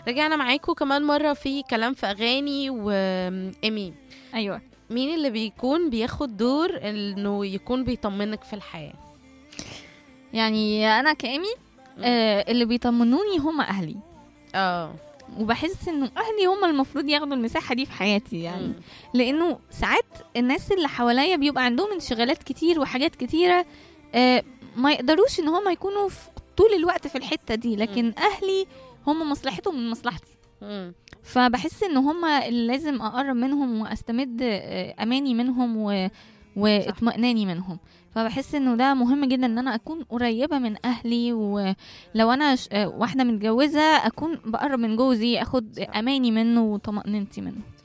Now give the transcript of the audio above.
رجعنا معاكم كمان مرة في كلام في أغاني وإيمي ايوه مين اللي بيكون بياخد دور إنه يكون بيطمنك في الحياة يعني انا كامي آه اللي بيطمنوني هم اهلي اه وبحس انه اهلي هم المفروض ياخدوا المساحه دي في حياتي يعني مم. لانه ساعات الناس اللي حواليا بيبقى عندهم انشغالات كتير وحاجات كتيره آه ما يقدروش ان هم يكونوا في طول الوقت في الحته دي لكن اهلي هم مصلحتهم من مصلحتي مم. فبحس ان هم اللي لازم اقرب منهم واستمد آه، اماني منهم و... واطمئناني منهم فبحس انه ده مهم جدا ان انا اكون قريبه من اهلي ولو انا ش... آه، واحده متجوزه اكون بقرب من جوزي اخد صح. اماني منه وطمانينتي منه